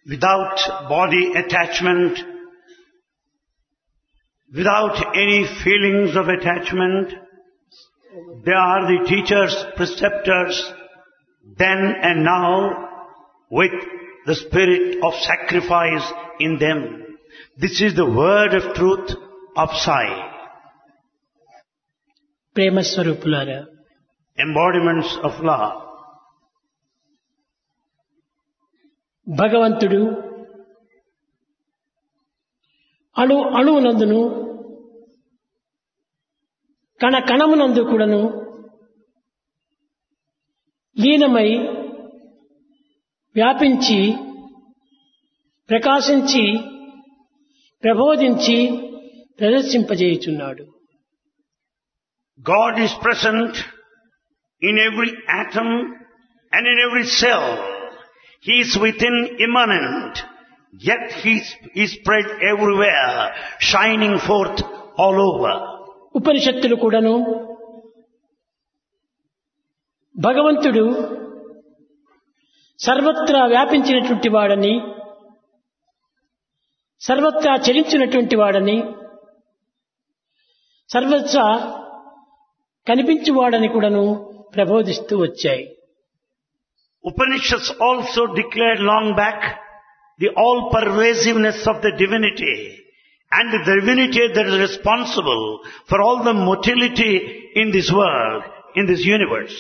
without body attachment, without any feelings of attachment. They are the teachers, preceptors, then and now with the spirit of sacrifice in them. This is the word of truth of Sai, ప్రేమ స్వరూపులారా embodiments of love. భగవంతుడు అణు అణువునందును కణ కణమునందు కూడాను లీనమై వ్యాపించి ప్రకాశించి ప్రబోధించి ప్రదర్శింపజేయుచున్నాడు God is present in every atom and in every cell. He is within immanent, yet he is spread everywhere, shining forth all over. ఉపనిషత్తులు కూడాను భగవంతుడు సర్వత్రా వ్యాపించినటువంటి వాడని సర్వత్రా చలించినటువంటి వాడని సర్వత్రా కనిపించువాడని కూడాను ప్రబోధిస్తూ వచ్చాయి Upanishads also declared long back the all-pervasiveness of the divinity and the divinity that is responsible for all the motility in this world, in this universe.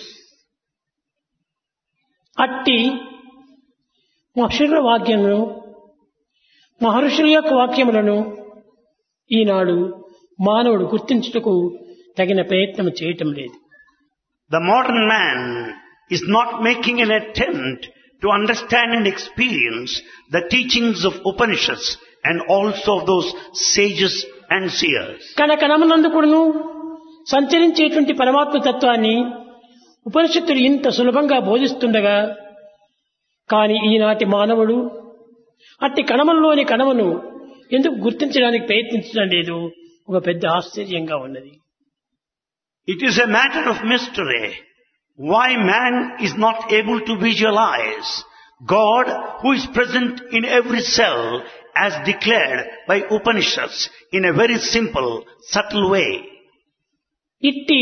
అట్టి మహర్షుల వాక్యమును మహర్షుల యొక్క వాక్యములను ఈనాడు మానవుడు గుర్తించుటకు తగిన ప్రయత్నం చేయటం లేదు The modern man is not making an attempt to understand and experience the teachings of Upanishads and also of those sages and seers. కణ కణమునందు కూడాను సంచరించేటువంటి పరమాత్మ తత్వాన్ని ఉపనిషత్తులు ఇంత సులభంగా బోధిస్తుండగా కాని ఈనాటి మానవుడు అట్టి కణముల్లోని కణమును ఎందుకు గుర్తించడానికి ప్రయత్నించడం లేదు ఒక పెద్ద ఆశ్చర్యంగా ఉన్నది It is a matter of mystery why man is not able to visualize God who is present in every cell as declared by Upanishads in a very simple, subtle way. ఇట్టి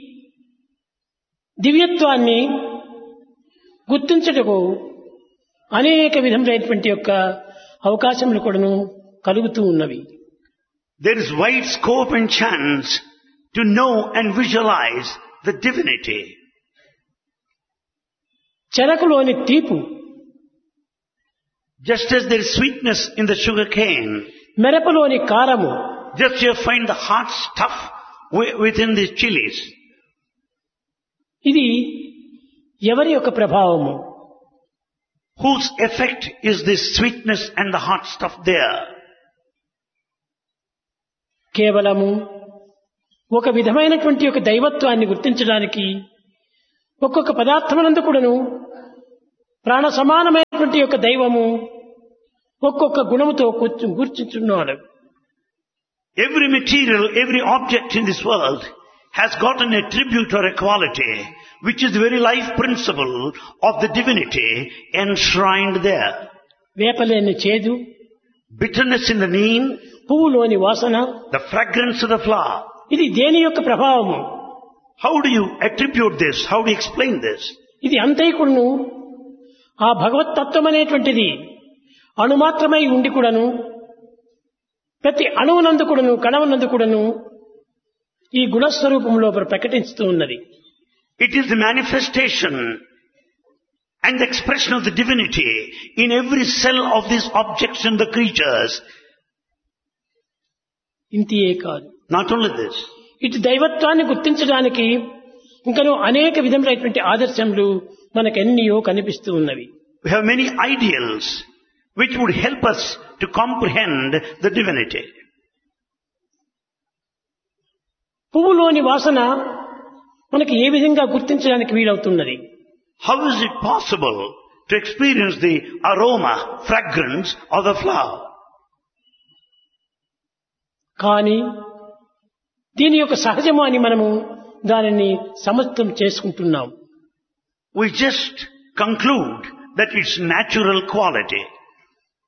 దివ్యత్వాన్ని గుర్తించటకు అనేక విధములైనటువంటి యొక్క అవకాశములు కూడాను కలుగుతూ ఉన్నవి There is wide scope and chance to know and visualize the divinity. చెరకులోని తీపు Just as there is sweetness in the sugar cane, మెరపలోని కారము just you find the hot stuff wi- within these chilies. ఇది ఎవరి యొక్క ప్రభావము Whose effect is this sweetness and the hot stuff there? కేవలము ఒక విధమైనటువంటి ఒక దైవత్వాన్ని గుర్తించడానికి ఒక్కొక్క పదార్థమునందు కూడాను ప్రాణ సమానమైనటువంటి యొక్క దైవము ఒక్కొక్క గుణముతో కూర్చు- కూర్చుంటున్నాడు Every material, every object in this world has got an attribute or a quality which is the very life principle of the divinity enshrined there. వేపలేని చేదు Bitterness in the neem, పువ్వులోని వాసన the fragrance of the flower. ఇది దేని యొక్క ప్రభావము How do you attribute this? How do you explain this? ఇది అంతైకుడును ఆ భగవతత్వం అనేటువంటిది అణుమాత్రమై ఉండి కూడాను ప్రతి అణువునందు కూడాను కణమునందు కూడాను ఈ గుణస్వరూపంలో ప్రకటిస్తూ ఉన్నది It is the manifestation and the expression of the divinity in every cell of these objects and the creatures. ఇంతియే కాదు Not only this, ఇటు దైవత్వాన్ని గుర్తించడానికి ఇంకను అనేక విధములైనటువంటి ఆదర్శములు మనకెన్నయో కనిపిస్తూ ఉన్నవి we have many ideals which would help us to comprehend the divinity. పువ్వులోని వాసన మనకి ఏ విధంగా గుర్తించడానికి వీలవుతున్నది How is it possible to experience the aroma, fragrance of the flower? కానీ దీని యొక్క సహజము అని మనము దానిని సమర్థం చేసుకుంటున్నాం We just conclude that it's natural quality.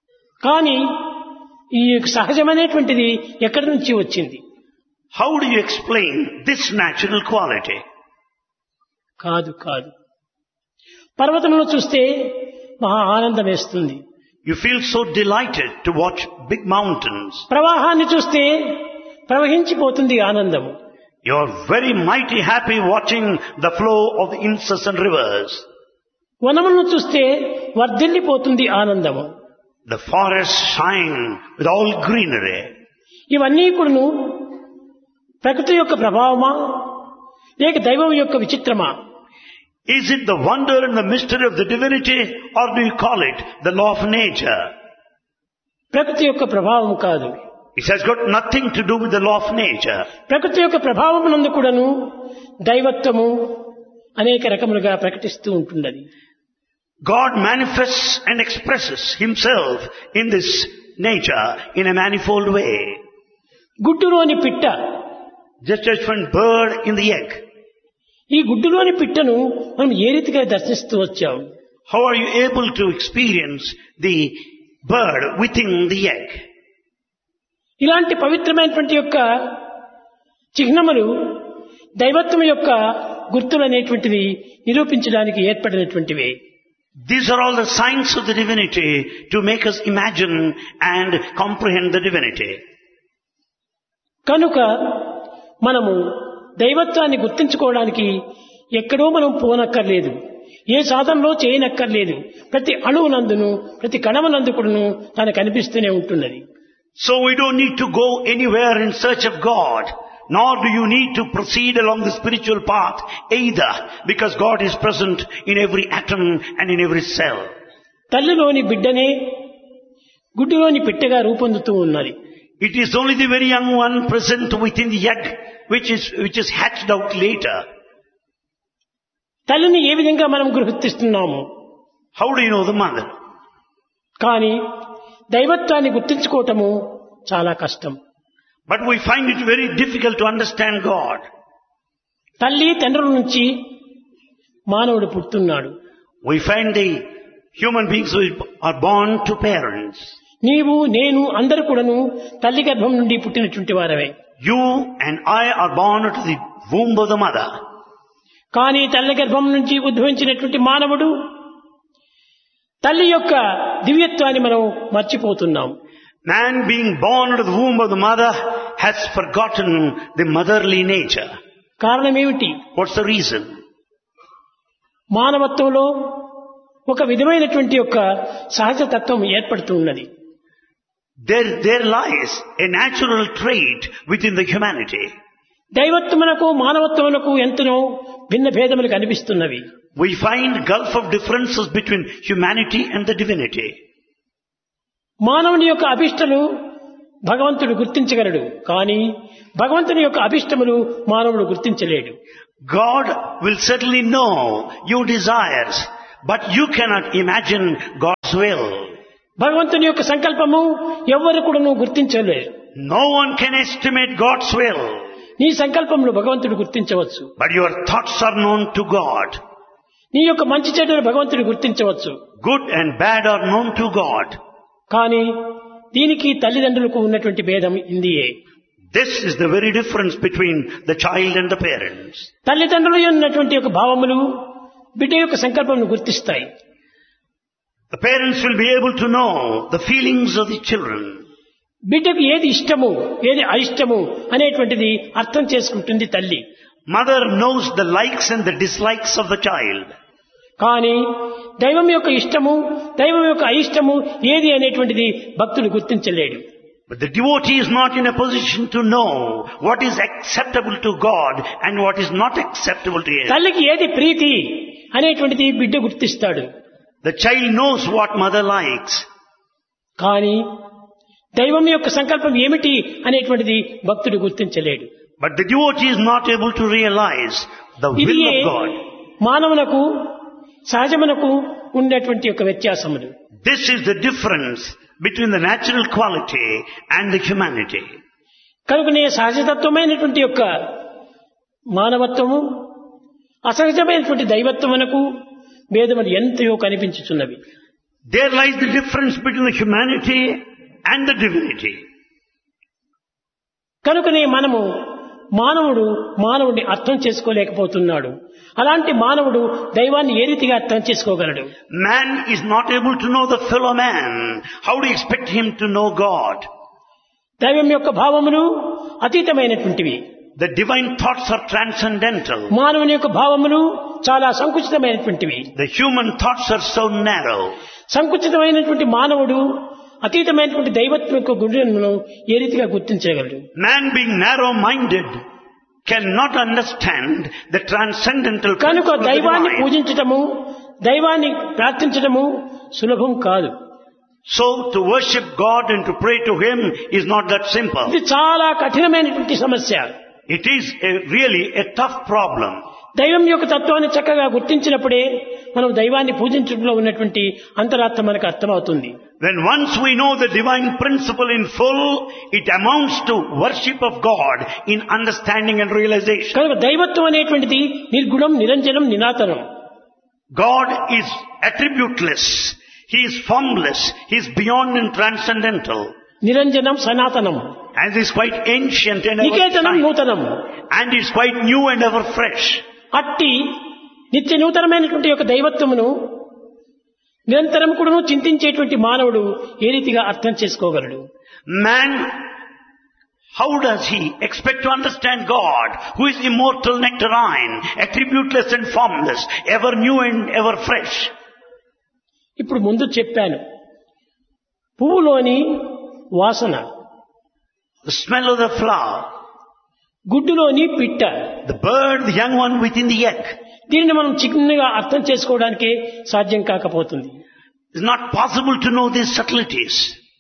కానీ ఈ సహజమైనటువంటిది ఎక్కడి నుంచి వచ్చింది How do you explain this natural quality? కాదు కాదు పర్వతంలో చూస్తే మహా ఆనందం వేస్తుంది You feel so delighted to watch big mountains. ప్రవాహాన్ని చూస్తే ప్రవహించిపోతుంది ఆనందము You're very mighty happy watching the flow of the incessant rivers. వనములను చూస్తే వర్ధిల్లిపోతుంది ఆనందము The forests shine with all greenery. ఇవన్నీ కూడాను ప్రకృతి యొక్క ప్రభావమా లేక దైవం యొక్క విచిత్రమా Is it the wonder and the mystery of the divinity or do you call it the law of nature? ప్రకృతి యొక్క ప్రభావం కాదు It has got nothing to do with the law of nature. ప్రకృతి యొక్క ప్రభావం నందు కూడాను దైవత్వము అనేక రకములుగా ప్రకటిస్తూ ఉంటున్నది God manifests and expresses himself in this nature in a manifold way. గుడ్డులోని పిట్ట Just as one bird in the egg. ఈ గుడ్డులోని పిట్టను మనం ఏ రీతిగా దర్శిస్తూ వచ్చాం How are you able to experience the bird within the egg? ఇలాంటి పవిత్రమైనటువంటి యొక్క చిహ్నములు దైవత్వం యొక్క గుర్తులు అనేటువంటివి నిరూపించడానికి ఏర్పడినటువంటివి These are all the signs of the divinity to make us imagine and comprehend the divinity. కనుక మనము దైవత్వాన్ని గుర్తించుకోవడానికి ఎక్కడో మనం పోనక్కర్లేదు ఏ సాధనలో చేయనక్కర్లేదు ప్రతి అణువునందును ప్రతి కణమునందుకుడును తనకు కనిపిస్తూనే ఉంటున్నది So we don't need to go anywhere in search of God, nor do you need to proceed along the spiritual path either, because God is present in every atom and in every cell. తల్లిలోని బిడ్డనే గుడ్డులోని పిట్టగా రూపొందుతూ ఉన్నది It is only the very young one present within the egg which is, which is hatched out later. తల్లిని ఏ విధంగా మనం గుర్తిస్తున్నాము How do you know the mother? కానీ దైవత్వాన్ని గుర్తించుకోవటము చాలా కష్టం But we find it very difficult to understand God. తల్లి తండ్రుల నుంచి మానవుడు పుడుతున్నాడు We find the human beings who are born to parents. నీవు నేను అందరు కూడాను తల్లి గర్భం నుండి పుట్టినటువంటి వారవే You and I are born to the womb of the mother. కానీ తల్లి గర్భం నుంచి ఉద్భవించినటువంటి మానవుడు తల్లి యొక్క దివ్యత్వాన్ని మనం మర్చిపోతున్నాం Man being born to the womb of the mother has forgotten the motherly nature. కారణం ఏమిటి What's the reason? మానవత్వంలో ఒక విధమైనటువంటి యొక్క సహజ తత్వం ఏర్పడుతూ ఉన్నది There, there lies a natural trait within the humanity. దైవత్వమునకు మానవత్వమునకు ఎంతనో భిన్న భేదములు కనిపిస్తున్నవి We find gulf of differences between humanity and the divinity. మానవుని యొక్క అభిష్టలు భగవంతుడు గుర్తించగలడు కానీ భగవంతుని యొక్క అభిష్టములు మానవుడు గుర్తించలేడు God will certainly know your desires, but you cannot imagine God's will. భగవంతుని యొక్క సంకల్పము ఎవ్వరు కూడా నువ్వు గుర్తించలేరు No one can estimate God's will, నీ సంకల్పములు భగవంతుడు గుర్తించవచ్చు but your thoughts are known to God. నీ యొక్క మంచి చెడును భగవంతుడు గుర్తించవచ్చు Good and bad are known to God. కానీ దీనికి తల్లిదండ్రులకు ఉన్నటువంటి భేదం ఇందియే This is the very difference between the child and the parents. తల్లిదండ్రులు ఉన్నటువంటి యొక్క భావములు బిడ్డ యొక్క సంకల్పమును గుర్తిస్తాయి The parents will be able to know the feelings of the children. బిడ్డకు ఏది ఇష్టము ఏది అయిష్టము అనేటువంటిది అర్థం చేసుకుంటుంది తల్లి Mother knows the likes and the dislikes of the child. కానీ దైవం యొక్క ఇష్టము దైవం యొక్క అయిష్టము ఏది అనేటువంటిది భక్తుడు గుర్తించలేడు But the devotee is not in a position to know what is acceptable to God and what is not acceptable to him. తల్లికి ఏది ప్రీతి అనేటువంటిది బిడ్డ గుర్తిస్తాడు The child knows what mother likes. కానీ దైవం యొక్క సంకల్పం ఏమిటి అనేటువంటిది భక్తుడు గుర్తించలేడు But the devotee is not able to realize the ఇది will of God. మానవులకు సహజమునకు ఉండేటువంటి యొక్క వ్యత్యాసములు This is the difference between the natural quality and the humanity. కనుకనే సహజతత్వమైనటువంటి యొక్క మానవత్వము అసహజమైనటువంటి దైవత్వమునకు భేదములు ఎంతయో కనిపించుచున్నవి There lies the difference between the humanity and the divinity. కనుకనే మనము మానవుడు మానవుడిని అర్థం చేసుకోలేకపోతున్నాడు అలాంటి మానవుడు దైవాన్ని ఏ రీతిగా అర్థం చేసుకోగలడు Man is not able to know the fellow man. How do you expect him to know God? దైవం యొక్క భావములు అతీతమైనటువంటివి The divine thoughts are transcendental. మానవుని యొక్క భావములు చాలా సంకుచితమైనటువంటివి The human thoughts are so narrow. సంకుచితమైనటువంటి మానవుడు అతీతమైనటువంటి దైవత్వం యొక్క గుణములను ఏ రీతిగా గుర్తించగలడు Man being narrow-minded cannot understand the transcendental కనుక principle of the దైవాన్ని divine. పూజించటము దైవాన్ని ప్రార్థించటము సులభం కాదు So to worship God and to pray to Him is not that simple. ఇది చాలా కఠినమైనటువంటి సమస్య It is a, really a tough problem. దైవం యొక్క తత్వాన్ని చక్కగా గుర్తించినప్పుడే మనం దైవాన్ని పూజించడంలో ఉన్నటువంటి అంతరాత్మ మనకు అర్థమవుతుంది When once we know the divine principle in full, it amounts to worship of God in understanding and realization. కనుక దైవత్వం అనేటువంటిది నిర్గుణం నిరంజనం నినాతనం God is attributeless. He is formless. He is beyond and transcendental. నిరంజనం సనాతనం And is quite ancient and ever నికేతనం time. నూతనం And is quite new and ever fresh. అట్టి నిత్య నూతనమైనటువంటి యొక్క దైవత్వమును నిరంతరం కూడా చింతించేటువంటి మానవుడు ఏ రీతిగా అర్థం చేసుకోగలడు Man, how does he expect to understand God, who is immortal nectarine, attributeless and formless, ever new and ever fresh? ఇప్పుడు ముందు చెప్పాను పువ్వులోని వాసన The smell of the flower, గుడ్డులోని పిట్ట the bird, the young one within the egg. దీనిని మనం చిన్నగా అర్థం చేసుకోవడానికి సాధ్యం కాకపోతుంది It's not possible to know these subtleties.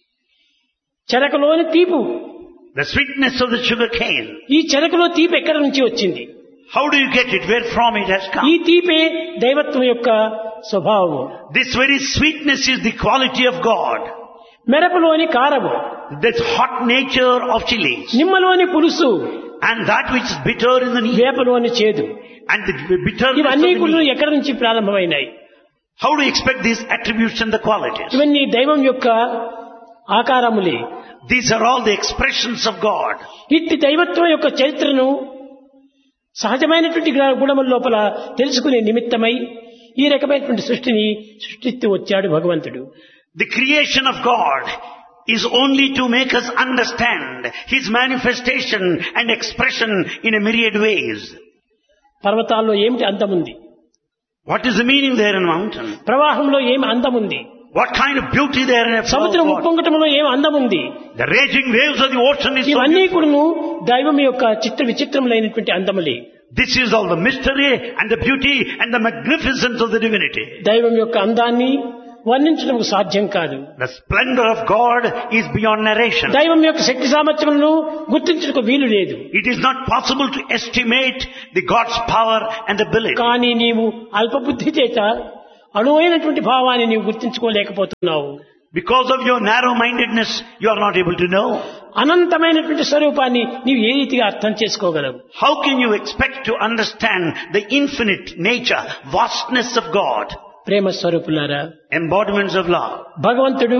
చెరకలోని తీపు The sweetness of the sugar cane. ఈ చెరకలో తీపి ఎక్కడి నుంచి వచ్చింది How do you get it? Where from it has ఈ come? తీపే దైవత్వం యొక్క స్వభావము This very sweetness is the quality of God. మెరపలోని కారము This hot nature of chilies. నిమ్మలోని పులుసు And that which is bitter in the need. వేపలోని చేదు And the bitterness of ఇవన్నీ the కూడా need. ఎక్కడి నుంచి ప్రారంభమైనాయి How do you expect these attributes and the qualities? ఇవన్నీ దైవం యొక్క ఆకారములే These are all the expressions of God. ఇట్టి దైవత్వం యొక్క చరిత్రను సహజమైనటువంటి గుణ- గుణముల లోపల తెలుసుకునే నిమిత్తమై ఈ రకమైనటువంటి సృష్టిని సృష్టిస్తూ వచ్చాడు భగవంతుడు The creation of God is only to make us understand His manifestation and expression in a myriad ways. పర్వతాల్లో ఏమిటి అందముంది What is the meaning there in mountain? ప్రవాహంలో ఏమి అందముంది What kind of beauty there in a flow of సముద్రం water? ఉప్పొంగటంలో ఏమి అందముంది The raging waves of the ocean is so ఇవన్నీ beautiful. కూడాను దైవం యొక్క చిత్ర విచిత్రములైనటువంటి అందములే This is all the mystery and the beauty and the magnificence of the divinity. దైవం యొక్క అందాన్ని వర్ణించడం సాధ్యం కాదు The splendor of God is beyond narration. దైవం యొక్క శక్తి సామర్థ్యములను గుర్తించడానికి వీలు లేదు It is not possible to estimate the God's power and ability. కానీ నీవు అల్పబుద్ధి చేత అణువైనటువంటి భావాన్ని నీవు గుర్తించుకోలేకపోతున్నావు Because of your narrow-mindedness, you are not able to know. అనంతమైనటువంటి స్వరూపాన్ని నీవు ఏ రీతిగా అర్థం చేసుకోగలవు How can you expect to understand the infinite nature, vastness of God, ప్రేమ స్వరూపులారా embodiments of love? భగవంతుడు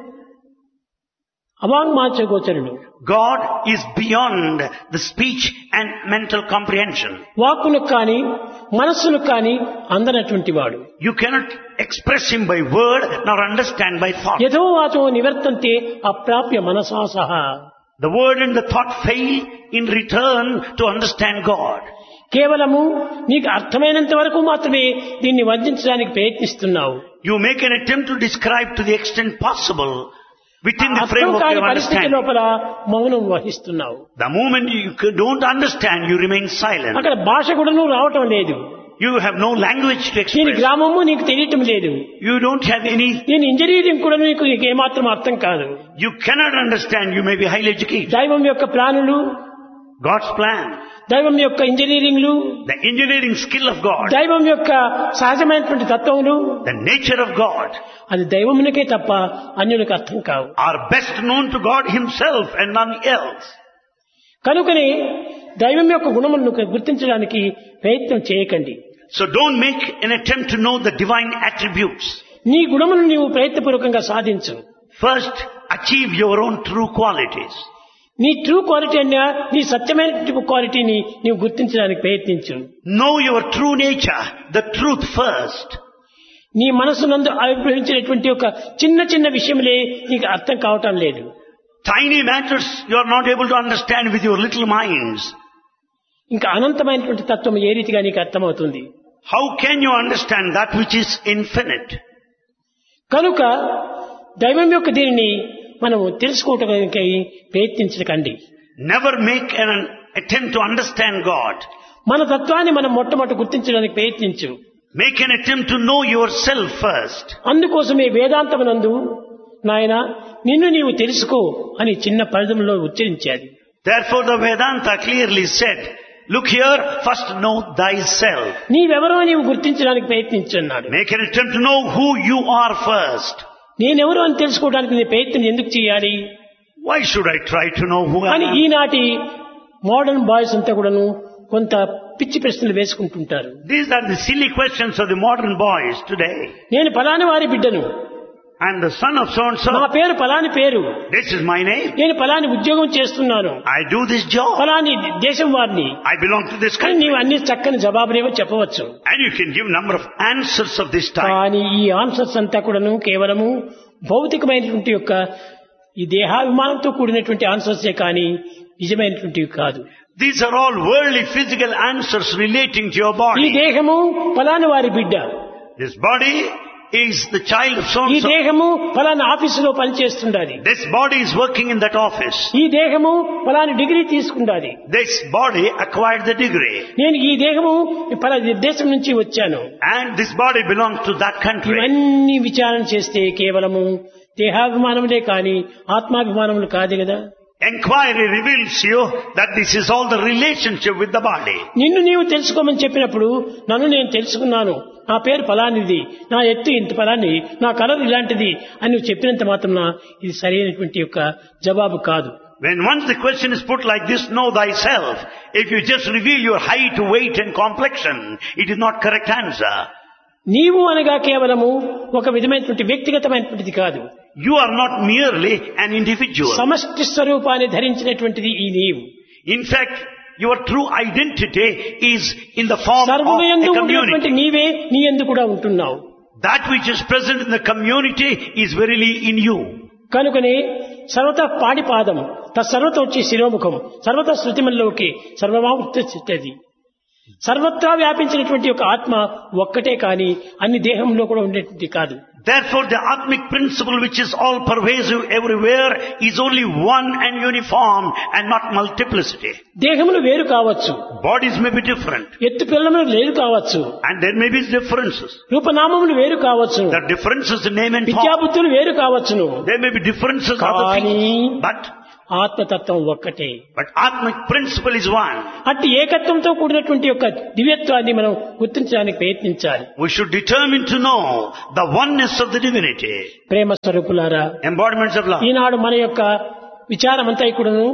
అవాంగ్మాచగోచరుడు God is beyond the speech and mental comprehension. వాక్కును కాని మనస్సును కాని అందనటువంటి వాడు You cannot express Him by word nor understand by thought. యథో వాచో నివర్తంతే అప్రాప్య మనసా సహా The word and the thought fail in return to understand God. కేవలము నీకు అర్థమైనంత వరకు మాత్రమే దీన్ని వర్ణించడానికి ప్రయత్నిస్తున్నావు You make an attempt to describe to the extent possible within the అర్థం framework కాని of పరిస్థితి understanding. లోపల మౌనం వహిస్తున్నావు The moment you c- don't understand, you remain silent. అక్కడ భాష కూడా నువ్వు రావటం లేదు You have no language to దీని express. గ్రామము నీకు తెలియటం లేదు You don't have any, దీని ఇంజనీరింగ్ కూడా నీకు నీకు ఏమాత్రం అర్థం కాదు you cannot understand. You may be highly educated. దైవం యొక్క ప్లానులు God's plan, దైవం యొక్క ఇంజనీరింగ్లు the engineering skill of God, దైవం యొక్క సహజమైనటువంటి తత్వములు the nature of God అది దైవమునకే తప్ప అన్యులకు అర్థం కావు are best known to God Himself and none else. కనుకనే దైవం యొక్క గుణములను గుర్తించడానికి ప్రయత్నం చేయకండి So don't make an attempt to know the divine attributes. నీ గుణమును నీవు ప్రయత్నపూర్వకంగా సాధించు First, achieve your own true qualities. నీ ట్రూ క్వాలిటీ అన్నా నీ సత్యమైన క్వాలిటీని నీవు గుర్తించడానికి ప్రయత్నించు Know your true nature, the truth first. నీ మనసునందు ఆవిర్భవించినటువంటి ఒక చిన్న చిన్న విషయములే నీకు అర్థం కావటం లేదు Tiny matters you are not able to understand with your little minds. ఇంకా అనంతమైనటువంటి తత్వం ఏ రీతిగా నీకు అర్థమవుతుంది How can you understand that which is infinite? కనుక దైవం యొక్క దీనిని మనము తెలుసుకోవటానికి ప్రయత్నించకండి Never make an attempt to understand God. మన తత్వాన్ని మనం మొట్టమొదటి గుర్తించడానికి ప్రయత్నించు Make an attempt to know yourself first. అందుకోసమే వేదాంతమునందు నాయన నిన్ను నీవు తెలుసుకో అని చిన్న పదములో ఉచ్చరించాది Therefore the Vedanta clearly said, look here, first know thyself. నీవెవరో నీవు గుర్తించడానికి ప్రయత్నించున్నాడు Make an attempt to know who you are first. నేనెవరో అని తెలుసుకోవడానికి నీ ప్రయత్నం ఎందుకు చేయాలి Why should I try to know who I కానీ am? ఈనాటి మోడర్న్ బాయ్స్ అంతా కూడాను కొంత పిచ్చి ప్రశ్నలు వేసుకుంటుంటారు These are the silly questions of the modern boys today. నేను ఫలాని వారి బిడ్డను I'm the son of so and నా so. పేరు ఫలాని పేరు This is my name. నేను ఫలాని ఉద్యోగం చేస్తున్నాను I do this job. ఫలాని దేశం వారిని I belong to this కానీ country. నీవు అన్ని చక్కని జవాబులేవో చెప్పవచ్చు And you can give number of answers of this type. కానీ ఈ ఆన్సర్స్ అంతా కూడాను కేవలము భౌతికమైనటువంటి యొక్క ఈ దేహాభిమానంతో కూడినటువంటి ఆన్సర్సే కానీ నిజమైనటువంటివి కాదు These are all worldly physical answers relating to your ఈ body. దేహము ఫలాని వారి బిడ్డ This body is the child of so ఈ and so. దేహము ఫలానా ఆఫీసులో పనిచేస్తుండాలి This body is working in that office. ఈ దేహము ఫలాని డిగ్రీ తీసుకుండాలి This body acquired the degree. నేను ఈ దేహము ఫలాని దేశం నుంచి వచ్చాను And this body belongs to that country. ఇవన్నీ విచారణ చేస్తే కేవలము దేహాభిమానములే కానీ ఆత్మాభిమానములు కాదు కదా Enquiry reveals you that this is all the relationship with the body. నిన్ను నీవు తెలుసుకోమని చెప్పినప్పుడు నన్ను నేను తెలుసుకున్నాను నా పేరు ఫలానిది నా ఎత్తు ఇంత ఫలాని నా కలర్ ఇలాంటిది అని నువ్వు చెప్పినంత మాత్రం ఇది సరైనటువంటి యొక్క జవాబు కాదు When once the question is put like this, know thyself. If you just reveal your height, weight and complexion, it is not correct answer. నీవు అనగా కేవలము ఒక విధమైనటువంటి వ్యక్తిగతమైనటువంటిది కాదు You are not merely an individual. సమష్టి స్వరూపాన్ని ధరించినటువంటిది ఈ నీవు In fact, your true identity is in the form of సర్వులు ఎందు a ఉన్నటువంటి community. నీవే నీ ఎందు కూడా ఉంటున్నావు That which is present in the community is verily in you. కనుకనే సర్వత పాడిపాదం తత్సర్వత వచ్చి శిరోముఖం సర్వత శృతిమల్లోకి సర్వమావృత్తి సర్వత్రా వ్యాపించినటువంటి ఒక ఆత్మ ఒక్కటే కాని అన్ని దేహంలో కూడా ఉండేటువంటి కాదు Therefore, the Atmic principle which is all pervasive everywhere is only one and uniform and not multiplicity. దేహములు వేరు కావచ్చు Bodies may be different ఎత్తు పిల్లములు వేరు కావచ్చు and there may be differences. రూపనామములు వేరు కావచ్చు There are differences in name and form. విద్యాబుద్ధులు వేరు కావచ్చును There may be differences in other కానీ things. But, ఆత్మతత్వం ఒక్కటే but Atmic principle is one. అట్టి ఏకత్వంతో కూడినటువంటి యొక్క దివ్యత్వాన్ని మనం గుర్తించడానికి ప్రయత్నించాలి We should determine to know the oneness of the divinity. ప్రేమ స్వరూపులారా Embodiments of love. ఈనాడు మన యొక్క విచారమంతా కూడాను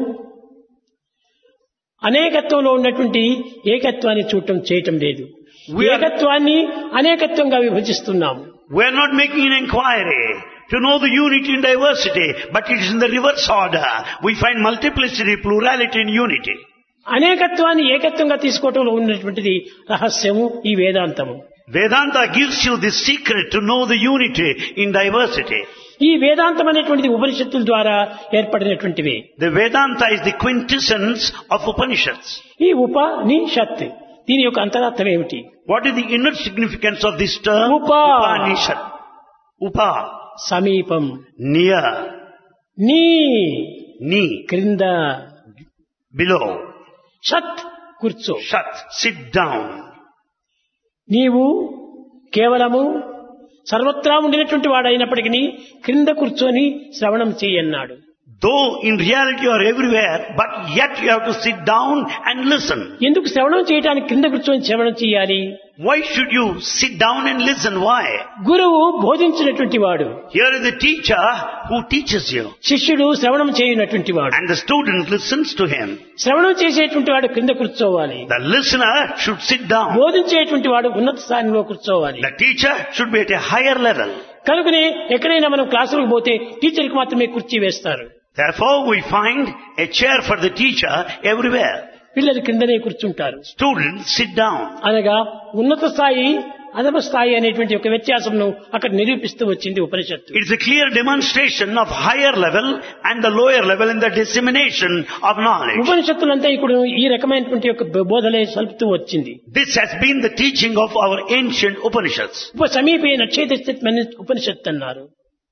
అనేకత్వంలో ఉన్నటువంటి ఏకత్వాన్ని చూడటం చేయటం లేదు We are- ఏకత్వాన్ని అనేకత్వంగా విభజిస్తున్నాము We are not making an inquiry to know the unity in diversity, but it is in the reverse order. We find multiplicity, plurality in unity. అనేకత్వాన్ని ఏకత్వంగా తీసుకోవటంలో ఉన్నటువంటిది రహస్యము ఈ వేదాంతము Vedanta gives you the secret to know the unity in diversity. ఈ వేదాంతం అనేటువంటిది ఉపనిషత్తుల ద్వారా ఏర్పడినటువంటివి The Vedanta is the quintessence of Upanishads. ఈ ఉప ని షత్ దీని యొక్క అంతరార్థం ఏమిటి What is the inner significance of this term? Upa. Upanishad. Upa. సమీపం Near. నీ Ni. క్రింద Below. షత్ కూర్చో Shat. Sit down. నీవు కేవలము సర్వత్రా ఉండినటువంటి వాడైనప్పటికీ క్రింద కూర్చొని శ్రవణం చెయ్యన్నాడు Though in reality you are everywhere, but yet you have to sit down and listen. ఎందుకు శ్రవణం చేయడానికి క్రింద కూర్చొని శ్రవణం చేయాలి Why should you sit down and listen? Why? గురువు బోధించినటువంటి వాడు Here is the teacher who teaches you. శిష్యుడు శ్రవణం చేయనటువంటి వాడు And the student listens to him. శ్రవణం చేసేటువంటి వాడు క్రింద కూర్చోవాలి The listener should sit down. బోధించేటువంటి వాడు ఉన్నత స్థానంలో కూర్చోవాలి The teacher should be at a higher level. కనుకనే ఎక్కడైనా మనం క్లాసులకు పోతే టీచర్కి మాత్రమే కుర్చీ వేస్తారు Therefore, we find a chair for the teacher everywhere. పిల్లలు కిందనే కూర్చుంటారు Students sit down. అనగా ఉన్నత స్థాయి అధమ స్థాయి అనేటువంటి ఒక వ్యత్యాసంను అక్కడ నిరూపిస్తూ వచ్చింది ఉపనిషత్తు It is a clear demonstration of higher level and the lower level in the dissemination of knowledge. ఉపనిషత్తులంతా ఇప్పుడు ఈ రకమైనటువంటి ఒక బోధలే సలుపుతూ వచ్చింది This has been the teaching of our ancient Upanishads. ఉప సమీపే నక్షేతస్థితమని ఉపనిషత్తు అన్నారు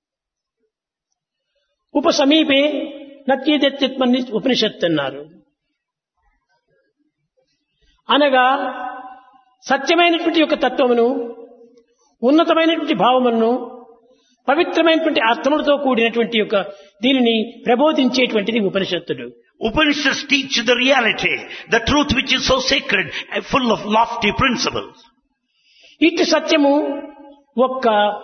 ఉప సమీపే నత్యేతత్మని ఉపనిషత్తు అన్నారు అనగా సత్యమైనటువంటి యొక్క తత్వమును ఉన్నతమైనటువంటి భావములను పవిత్రమైనటువంటి అర్థములతో కూడినటువంటి యొక్క దీనిని ప్రబోధించేటువంటిది ఉపనిషత్తుడు Upanishads teach the reality, the truth which is so sacred and full of lofty principles. ఇటు సత్యము ఒక్క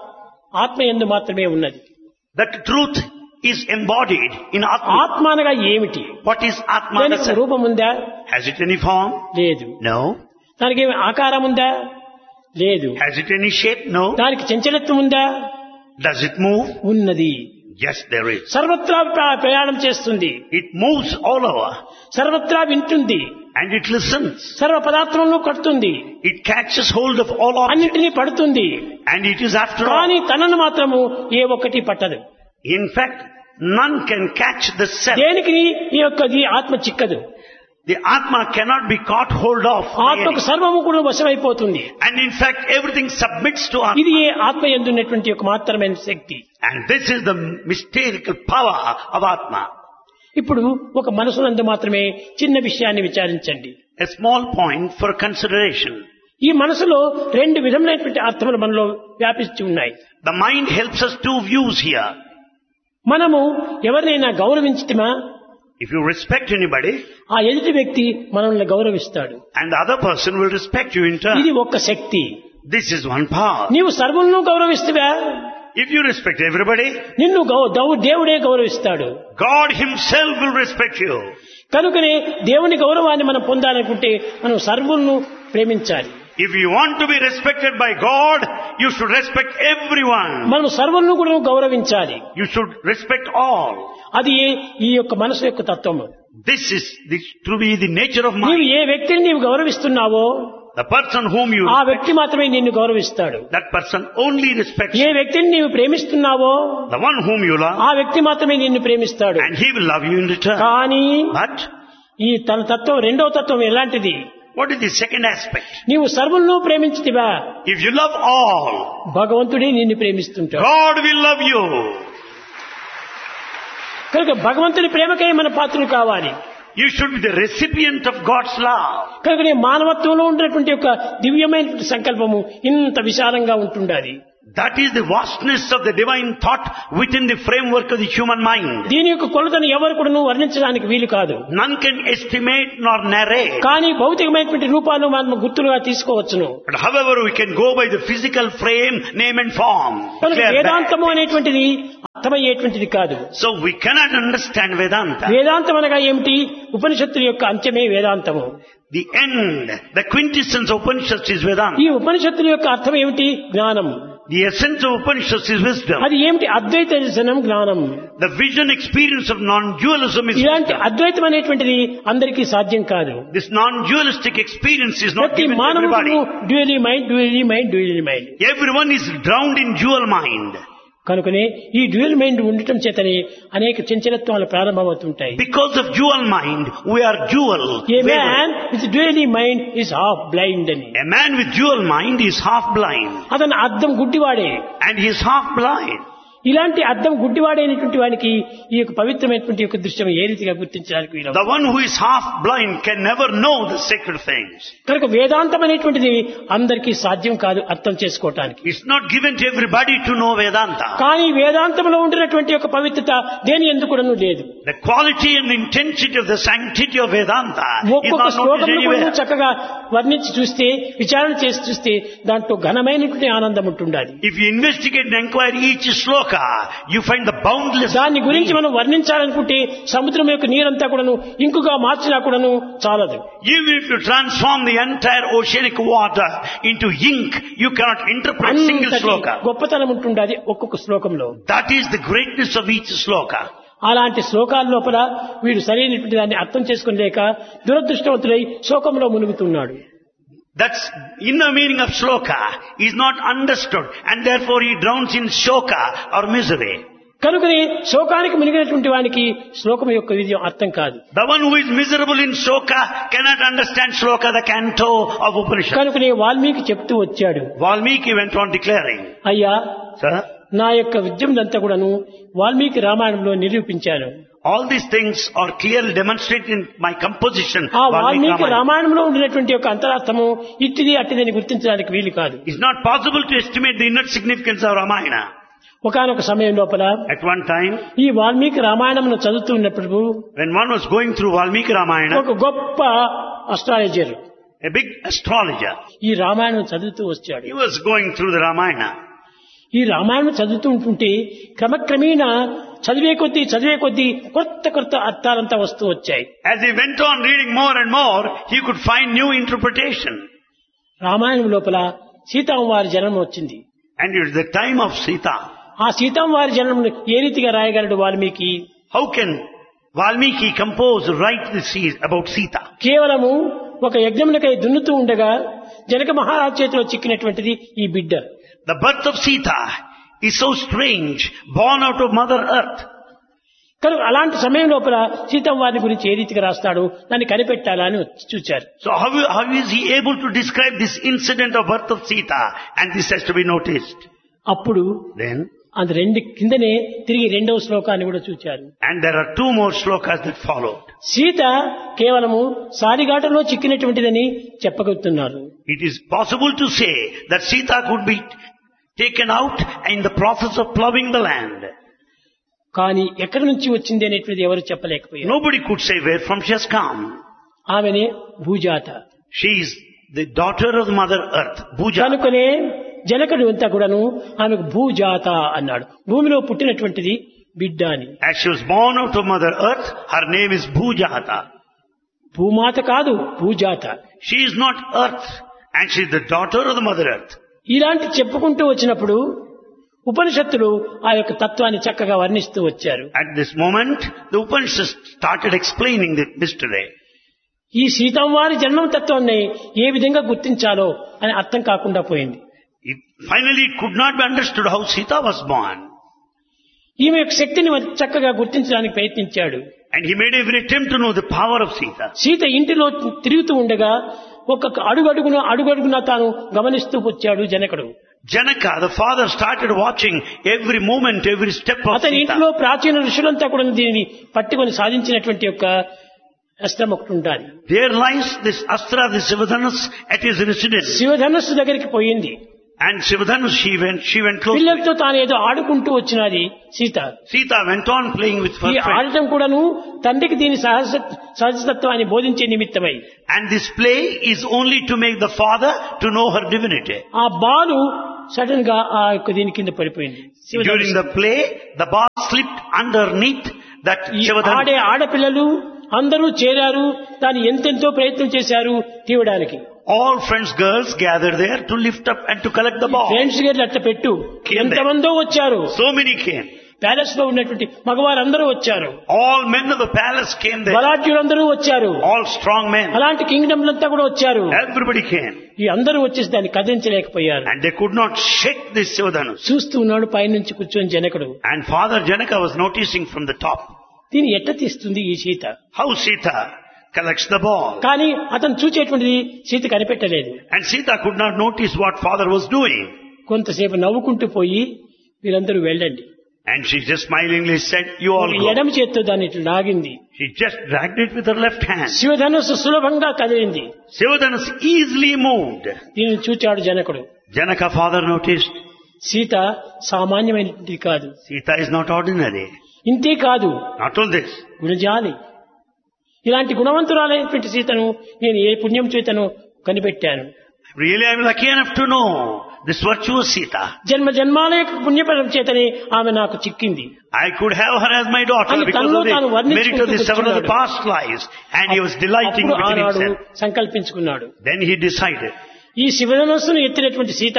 ఆత్మయందు మాత్రమే ఉన్నది That truth is embodied in Atma. ఆత్మ అనగా ఏమిటి What is Atma? దానికి ఒక రూపం ఉందా Has it any form? లేదు No. దానికి ఏమి ఆకారం ఉందా లేదు Has it any shape? No. దానికి చంచలత్వం ఉందా Does it move? ఉన్నది Yes, there is. సర్వత్రా ప్ర- ప్రయాణం చేస్తుంది It moves all over సర్వత్రా వింటుంది and it listens. సర్వ పదార్థంలో కడుతుంది It catches hold of all objects అన్నింటినీ పడుతుంది and it is after all. కానీ తనను మాత్రము ఏ ఒక్కటి పట్టదు In fact, none can catch the self. దేనికి ఈ యొక్క ఈ ఆత్మ చిక్కదు The Atma cannot be caught hold of. by ఆత్మకు any. సర్వము కూడా వశమైపోతుంది And in fact, everything submits to Atma. ఇది ఏ ఆత్మ ఎందున్నటువంటి ఒక మాత్రమైన శక్తి And this is the mystical power of Atma. ఇప్పుడు ఒక మనసునందు మాత్రమే చిన్న విషయాన్ని విచారించండి A small point for consideration. ఈ మనసులో రెండు విధములైనటువంటి అర్థములు మనలో వ్యాపించి ఉన్నాయి The mind helps us two views here. మనము ఎవరినైనా గౌరవించటమా If you respect anybody, ఆ ఎదుటి వ్యక్తి మనల్ని గౌరవిస్తాడు and the other person will respect you in turn. ఇది ఒక్క శక్తి This is one power. నీవు సర్వులను గౌరవిస్తువా If you respect everybody, నిన్ను గౌ- దౌ- దేవుడే గౌరవిస్తాడు God Himself will respect you. కనుకనే దేవుని గౌరవాన్ని మనం పొందాలనుకుంటే మనం సర్వులను ప్రేమించాలి If you want to be respected by God, you should respect everyone. మనం సర్వులను కూడా గౌరవించాలి You should respect all. అది ఈ యొక్క మనసు యొక్క తత్వము This is this to be the nature of నీవు mind. ఏ వ్యక్తిని నీవు గౌరవిస్తున్నావో The person whom you ఆ respect, వ్యక్తి మాత్రమే నిన్ను గౌరవిస్తాడు that person only respects A you. వ్యక్తిని నీవు ప్రేమిస్తున్నావో the one whom you love, ఆ వ్యక్తి మాత్రమే నిన్ను ప్రేమిస్తాడు and he will love you in return. కానీ But ఈ తన తత్వం రెండవ తత్వం ఎలాంటిది what is the second aspect? నీవు సర్వులను ప్రేమించితివా If you love all, భగవంతుడే నిన్ను ప్రేమిస్తుంటాడు God will love you. కనుక భగవంతుని ప్రేమకై మన పాత్రలు కావాలి You should be the recipient of God's love. కనుక నీ మానవత్వంలో ఉన్నటువంటి ఒక దివ్యమైనటువంటి సంకల్పము ఇంత విశాలంగా ఉంటుండాలి That is the vastness of the divine thought within the framework of the human mind. దీని యొక్క కొలతను ఎవరు కూడా వర్ణించడానికి వీలు కాదు None can estimate nor narrate. కానీ భౌతికమైనటువంటి రూపాలు మనం గుర్తులుగా తీసుకోవచ్చును But however, we can go by the physical frame, name and form. కనుక Clear that. వేదాంతము అనేటువంటిది అర్థమయ్యేటువంటిది కాదు So we cannot understand Vedanta. వేదాంతం అనగా ఏమిటి ఉపనిషత్తుల యొక్క అంత్యమే వేదాంతము The end, the quintessence of Upanishads is Vedanta. ఈ ఉపనిషత్తుల యొక్క అర్థం ఏమిటి జ్ఞానం The essence of Upanishads is wisdom. అది ఏమిటి అద్వైత దర్శనం జ్ఞానం The vision experience of non-dualism is ఇలాంటి wisdom. అద్వైతం అనేటువంటిది అందరికీ సాధ్యం కాదు This non-dualistic experience is not ప్రతి given to మానవుడు everybody. Dually mind dually mind dually mind Everyone is drowned in dual mind. కనుకనే ఈ డ్యూయల్ మైండ్ ఉండటం చేతనే అనేక చంచలత్వాలు ప్రారంభమవుతుంటాయి Because of dual mind, we are dual. A wayward. Man with dually mind is half blind అని A man with dual mind is half blind. అతను అర్థం గుడ్డివాడే And he is half blind. ఇలాంటి అర్థం గుడ్డివాడైనటువంటి వానికి ఈ యొక్క పవిత్రమైనటువంటి యొక్క దృశ్యం ఏ రీతిగా గుర్తించడానికి వీలు The one who is half blind can never know the sacred things. కనుక వేదాంతం అనేటువంటిది అందరికీ సాధ్యం కాదు అర్థం చేసుకోవటానికి It's not given to everybody to know Vedanta. కానీ వేదాంతంలో ఉండినటువంటి యొక్క పవిత్రత దేని ఎందుకుడను లేదు The quality and intensity of the sanctity of Vedanta is ఒక్కొక్క not noticed శ్లోకంలో కూడా anywhere. చక్కగా వర్ణించి చూస్తే విచారణ చేసి చూస్తే దాంట్లో ఘనమైనటువంటి ఆనందం ఉంటుండాలి If you investigate and inquire each sloka, shloka, you find the boundless. దాని గురించి మనం వర్ణించాలనుకుంటే సముద్రం యొక్క నీరంతా కూడాను ఇంకుగా మార్చినా కూడాను చాలదు Even if you transform the entire oceanic water into ink, you cannot interpret single అంతటి shloka. గొప్పతనం ఉంటుండది ఒక్కొక్క శ్లోకంలో That is the greatness of each shloka. అలాంటి శ్లోకాల లోపల వీడు సరైనటువంటి దాన్ని అర్థం చేసుకోలేక దురదృష్టవంతుడై శోకంలో మునుగుతున్నాడు That's inner meaning of shloka is not understood and therefore he drowns in shoka or misery. కనుకని శోకానికి మునిగినటువంటి వానికి శ్లోకం యొక్క విజయం అర్థం కాదు The one who is miserable in shoka cannot understand shloka, the canto of Upanishad. కనుకనే వాల్మీకి చెప్తూ వచ్చాడు Valmiki went on declaring, అయ్యా Sir, నా యొక్క విద్యములంతా కూడాను వాల్మీకి రామాయణంలో నిరూపించాను all these things are clearly demonstrated in my composition. ఆ Valmiki వాల్మీకి Ramayana. రామాయణంలో ఉండినటువంటి యొక్క అంతరార్థము ఇట్టిది అట్టిదని గుర్తించడానికి వీలు కాదు It's not possible to estimate the inner significance of Ramayana. ఒకనొక సమయం లోపల At one time, ఈ వాల్మీకి రామాయణమును చదువుతూ ఉన్నప్పుడు when one was going through Valmiki Ramayana, ఒక గొప్ప అస్ట్రాలజర్ a big astrologer, ఈ రామాయణం చదువుతూ వచ్చాడు he was going through the Ramayana. ఈ రామాయణం చదువుతూ ఉంటుంటే క్రమక్రమేణా చదివే కొద్దీ చదివే కొద్దీ కొత్త కొత్త అర్థాలంతా వస్తూ వచ్చాయి As he went on reading more and more, he could find new interpretation. Ramayanam లోపల సీతామ్మవారి జన్మ వచ్చింది And it's the time of Sita. ఆ సీతామ్మవారి జన్మను ఏ రీతిగా రాయగలడు Valmiki How can Valmiki compose, write this is about Sita? కేవలము ఒక యజ్ఞములకై దున్నుతూ ఉండగా జనక మహారాజ్ చేతిలో చిక్కినటువంటిది ఈ బిడ్డ The birth of Sita is so strange, born out of Mother Earth. కనుక అలాంటి సమయం లోపల సీతమ్మవారిని గురించి ఏ రీతిగా రాస్తాడు దాన్ని కనిపెట్టాలా అని వచ్చి చూచారు So how, how is he able to describe this incident of birth of Sita? And this has to be noticed. అప్పుడు Then, అది రెండు కిందనే తిరిగి రెండవ శ్లోకాన్ని కూడా చూచారు and there are two more slokas that followed. Sita కేవలము సారిగాటలో చిక్కినటువంటిదని చెప్పగలుగుతున్నారు It is possible to say that Sita could be taken out in the process of plowing the land. కానీ ఎక్కడి నుంచి వచ్చింది అనేటువంటిది ఎవరు చెప్పలేకపోయారు Nobody could say where from she has come. ఆమెనే భూజాత She is the daughter of Mother Earth, Bhuja. కనుకనే జనకుడు అంతా కూడాను ఆమెకు భూజాత అన్నాడు భూమిలో పుట్టినటువంటిది బిడ్డ అని As she was born out of Mother Earth, her name is Bhujata. భూమాత కాదు భూజాత She is not Earth, and she is the daughter of the Mother Earth. ఇలాంటి చెప్పుకుంటూ వచ్చినప్పుడు ఉపనిషత్తులు ఆ యొక్క తత్వాన్ని చక్కగా వర్ణిస్తూ వచ్చారు At this moment, the Upanishads started explaining the mystery. ఈ సీతమ్మవారి జన్మం తత్వాన్ని ఏ విధంగా గుర్తించాలో అని అర్థం కాకుండా పోయింది It, finally, it could not be understood how Sita was born. ఈమె యొక్క శక్తిని చక్కగా గుర్తించడానికి ప్రయత్నించాడు And he made every attempt to know the power of Sita. Sita ఇంటిలో తిరుగుతూ ఉండగా ఒక్కొక్క అడుగడుగున అడుగడుగున తాను గమనిస్తూ వచ్చాడు జనకుడు Janaka, the father, started watching every movement, every step of అతని Sita. ఇంట్లో ప్రాచీన ఋషులంతా కూడా దీనిని పట్టుకొని సాధించినటువంటి యొక్క అస్త్రం ఒకటి ఉండాలి There lies this Astra, this Sivadhanus at his residence. శివధనస్సు దగ్గరికి పోయింది And Sivadhanus, she went, she went close. పిల్లలతో తాను ఏదో ఆడుకుంటూ వచ్చినది Sita Sita went on playing with her ఈ friend. ఆడటం కూడాను తండ్రికి దీని సహజ సహజతత్వాన్ని బోధించే నిమిత్తమై And this play is only to make the father to know her divinity. ఆ బాలు సడన్ గా ఆ యొక్క దీని కింద పడిపోయింది During the play, the ball slipped underneath that ఈ Sivadhanus. ఆడే ఆడపిల్లలు అందరూ చేరారు దాన్ని ఎంతెంతో ప్రయత్నం చేశారు తీయడానికి All friends, girls gathered there to lift up and to collect the ball. Friends గారు అట్ట పెట్టు కింద. ఎంతమందో వచ్చారు So many came. ప్యాలెస్ లో ఉన్నటువంటి మగవారందరూ వచ్చారు All men of the palace came there. బలాఢ్యులందరూ వచ్చారు All strong men. అలాంటి కింగ్డమ్లంతా కూడా వచ్చారు Everybody came. ఈ అందరూ వచ్చేసి దాన్ని కదిలించలేకపోయారు And they could not shake this Sivadhanus. చూస్తూ ఉన్నాడు పైనుంచి కూర్చొని జనకుడు And Father Janaka was noticing from the top దీన్ని ఎట్ట తీస్తుంది ఈ Sita how Sita collects the ball. కానీ అతను చూచేటువంటిది Sita కనిపెట్టలేదు And Sita could not notice what father was doing. కొంతసేపు నవ్వుకుంటూ పోయి మీరందరూ వెళ్ళండి And she just smilingly said, you all go. ఎడమ చేత్తో దాన్ని ఇట్లా లాగింది She just dragged it with her left hand. శివధనుస్సు సులభంగా కదిలింది Sivadhanus easily moved. దీనిని చూచాడు జనకుడు Janaka father noticed, సీత సామాన్యమైనది కాదు Sita is not ordinary. ఇంతే కాదు Not all this. గుణజాలి ఇలాంటి గుణవంతురాలైనటువంటి సీతను నేను ఏ పుణ్యం చేతను కనిపెట్టాను Really, I'm lucky enough to know this virtuous Sita. జన్మ జన్మాల యొక్క పుణ్యఫలం చేతనే ఆమె నాకు చిక్కింది I could have her as my daughter అని because తనలో of the తాను వర్ణించుకుంటూ merit of the seven of the కూర్చున్నాడు. past lives. And he was delighting అప్పుడు within ఆనాడు himself. సంకల్పించుకున్నాడు Then he decided, ఈ శివధనస్సును ఎత్తినటువంటి Sita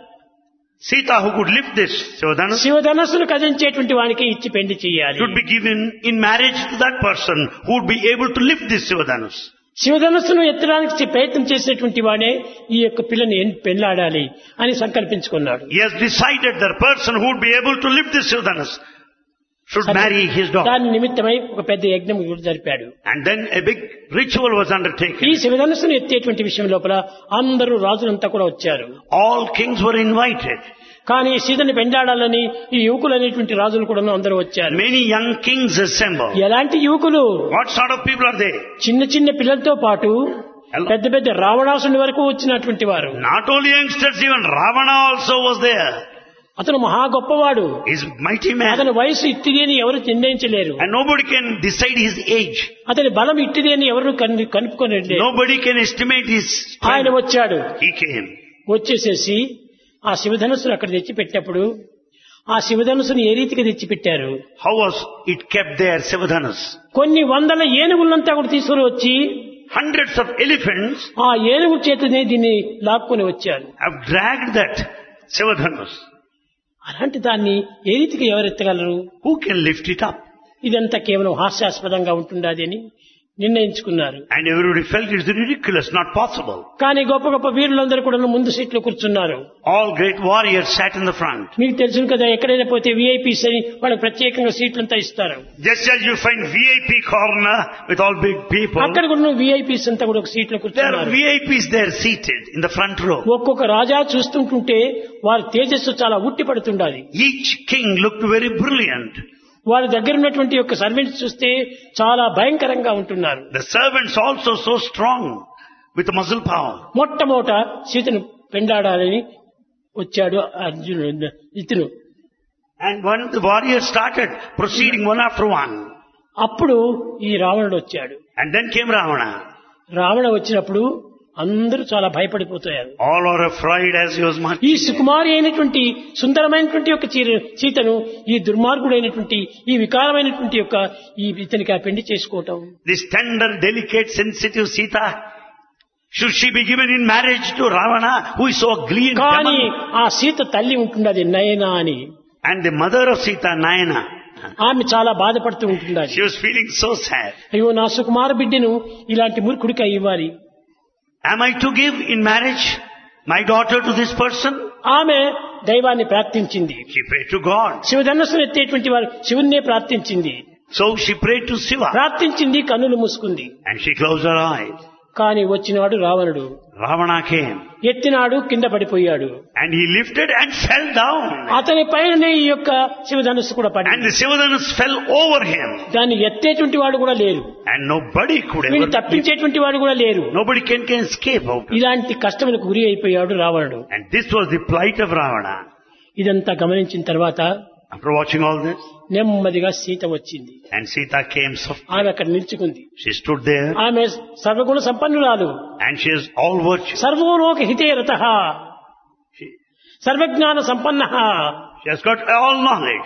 Sita who could lift this Sivadhanus శివధనస్సును కదించేటువంటి వానికి ఇచ్చి పెళ్లి చేయాలి should be given in marriage to that person who would be able to lift this Sivadhanus. శివధనస్సును ఎత్తడానికి చే- ప్రయత్నం చేసినటువంటి వాడే ఈ యొక్క పిల్లని ఎన్- పెళ్లాడాలి అని సంకల్పించుకున్నాడు He has decided the person who would be able to lift this Sivadhanus should marry his daughter. దాని నిమిత్తమై ఒక పెద్ద యజ్ఞం కూడా జరిపాడు And then a big ritual was ఈ undertaken. శివధనస్సును ఎత్తేటువంటి విషయం లోపల అందరూ రాజులంతా కూడా వచ్చారు All kings were invited. కానీ సీతని పెండాడాలని ఈ యువకులు అనేటువంటి రాజులు కూడా అందరూ వచ్చారు Many young kings assembled. ఎలాంటి యువకులు What sort of people are they? చిన్న చిన్న పిల్లలతో పాటు Hello. పెద్ద పెద్ద రావణాసుని వరకు వచ్చినటువంటి వారు Not only youngsters, even Ravana also was there. అతను మహా గొప్పవాడు He's mighty man. అతని వయసు ఇట్టిది అని ఎవరు నిర్ణయించలేరు And nobody can decide his age. అతని బలం ఇట్టిది అని ఎవరు కను- కనుక్కోలేరు Nobody can estimate his ఆయన strength. వచ్చాడు He came. వచ్చేసేసి ఆ శివధనుసును అక్కడ తెచ్చిపెట్టినప్పుడు ఆ శివధనుసును ఏ రీతిగా తెచ్చిపెట్టారు How was it kept there, Sivadhanus? కొన్ని వందల ఏనుగులంతా కూడా తీసుకుని వచ్చి Hundreds of elephants ఆ ఏనుగు చేతనే దీన్ని లాక్కొని వచ్చారు have dragged that Sivadhanus. అలాంటి దాన్ని ఏ రీతిగా ఎవరెత్తగలరు Who can lift it up? ఇదంతా కేవలం హాస్యాస్పదంగా ఉంటుండది అని నిర్ణయించుకున్నారు And everybody felt it's ridiculous, not possible. కానీ గొప్ప గొప్ప వీరులందరూ కూడా ముందు సీట్లో కూర్చున్నారు All great warriors sat in the front. మీకు తెలుసు కదా ఎక్కడైనా పోతే విఐపీస్ అని వాళ్ళకి ప్రత్యేకంగా సీట్లంతా ఇస్తారు Just as you find VIP corner with all big people, అక్కడ కూడా విఐపీస్ అంతా కూడా ఒక సీట్లో there are కూర్చున్నారు VIPs there seated in the front row. ఒక్కొక్క రాజా చూస్తుంటుంటే వారి తేజస్సు చాలా ఉట్టి పడుతుండాలి Each king looked very brilliant. వారి దగ్గర ఉన్నటువంటి యొక్క సర్వెంట్స్ చూస్తే చాలా భయంకరంగా ఉంటున్నారు The servants also so strong with muscle power. మొట్టమొదట సీతను పెండాడాలని వచ్చాడు అర్జునుడు ఇతను And when the warriors started proceeding one after one, అప్పుడు ఈ రావణుడు వచ్చాడు and then came Ravana. Ravana వచ్చినప్పుడు అందరూ చాలా భయపడిపోతారు All are afraid as he was ఈ marching. సుకుమారి అయినటువంటి సుందరమైనటువంటి యొక్క చీర సీతను ఈ దుర్మార్గుడైనటువంటి ఈ వికారమైనటువంటి యొక్క ఈ ఇతనికి ఆ పెళ్లి చేసుకోవటం This tender, delicate, sensitive Sita, should she be given in marriage to Ravana, who is so ugly and కానీ demon? ఆ సీత తల్లి ఉంటున్నది నయన అని And the mother of Sita, Nayana, ఆమె చాలా బాధపడుతూ ఉంటున్నది she was feeling so sad. అయ్యో నా సుకుమార బిడ్డను ఇలాంటి మూర్ఖుడికి ఇవ్వాలి Am I to give in marriage my daughter to this person? ఆమె దైవాన్ని ప్రార్థించింది She prayed to God. శివధనస్సును ఎత్తేటువంటి వారు శివున్నే ప్రార్థించింది So she prayed to Shiva. ప్రార్థించింది కన్నులు మూసుకుంది And she closed her eyes. కానీ వచ్చినాడు రావణుడు Ravana came. ఎత్తినాడు కింద పడిపోయాడు And he lifted and fell down. అతని పైననే ఈ యొక్క శివధనుస్సు కూడా And పడింది the Sivadhanus fell over him. దాన్ని ఎత్తేటువంటి వాడు కూడా లేరు And nobody could వీళ్ళు ever, తప్పించేటువంటి వాడు కూడా లేరు nobody can, can escape out. of it. ఇలాంటి కష్టములకు గురి అయిపోయాడు రావణుడు And this was the plight of Ravana. ఇదంతా గమనించిన తర్వాత After watching all this, నెమ్మదిగా సీత వచ్చింది and Sita came softly. ఆమె అక్కడ నిల్చుకుంది She stood there ఆమె సర్వగుణ సంపన్నురాలు and she has all virtue. సర్వోలోక హితే రత She, సర్వజ్ఞాన సంపన్న she has got all knowledge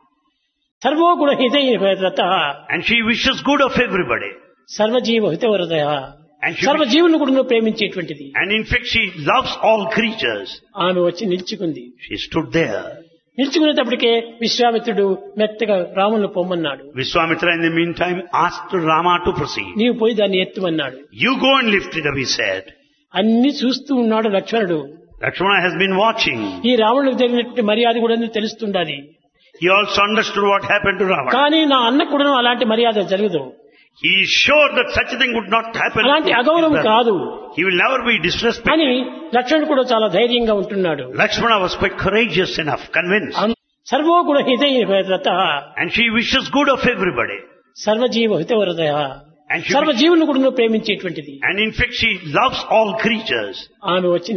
సర్వోగుణ హితే రత and she wishes good of everybody. సర్వజీవ హితవరత And she, సర్వజీవులను కూడా ప్రేమించేటువంటిది and in fact she loves all creatures. ఆమె వచ్చి నిల్చుకుంది She stood there. నిల్చుకునేటప్పటికే విశ్వామిత్రుడు మెత్తగా రాములను పొమ్మన్నాడు Vishwamitra in the meantime asked Rama to proceed. నీవు పోయి దాన్ని ఎత్తుమన్నాడు You go and lift it up, he said. అన్ని చూస్తూ ఉన్నాడు లక్ష్మణుడు Lakshmana has been watching. ఈ రావణుడికి జరిగినటువంటి మర్యాద కూడా తెలుస్తుండాలి He also understood what happened to Ravana. కానీ నా అన్న కూడా అలాంటి మర్యాద జరగదు He is sure that such a thing would not happen. అలాంటి to his అగౌరవం brother. కాదు He will never be disrespected. అని లక్ష్మణుడు కూడా చాలా ధైర్యంగా ఉంటున్నాడు Lakshmana was quite courageous enough, convinced. సర్వోగుణ హితయ రత And she wishes good of everybody. సర్వజీవ హితవరత And she సర్వజీవులను కూడా ప్రేమించేటువంటిది and in fact she loves all creatures. ఆమె వచ్చి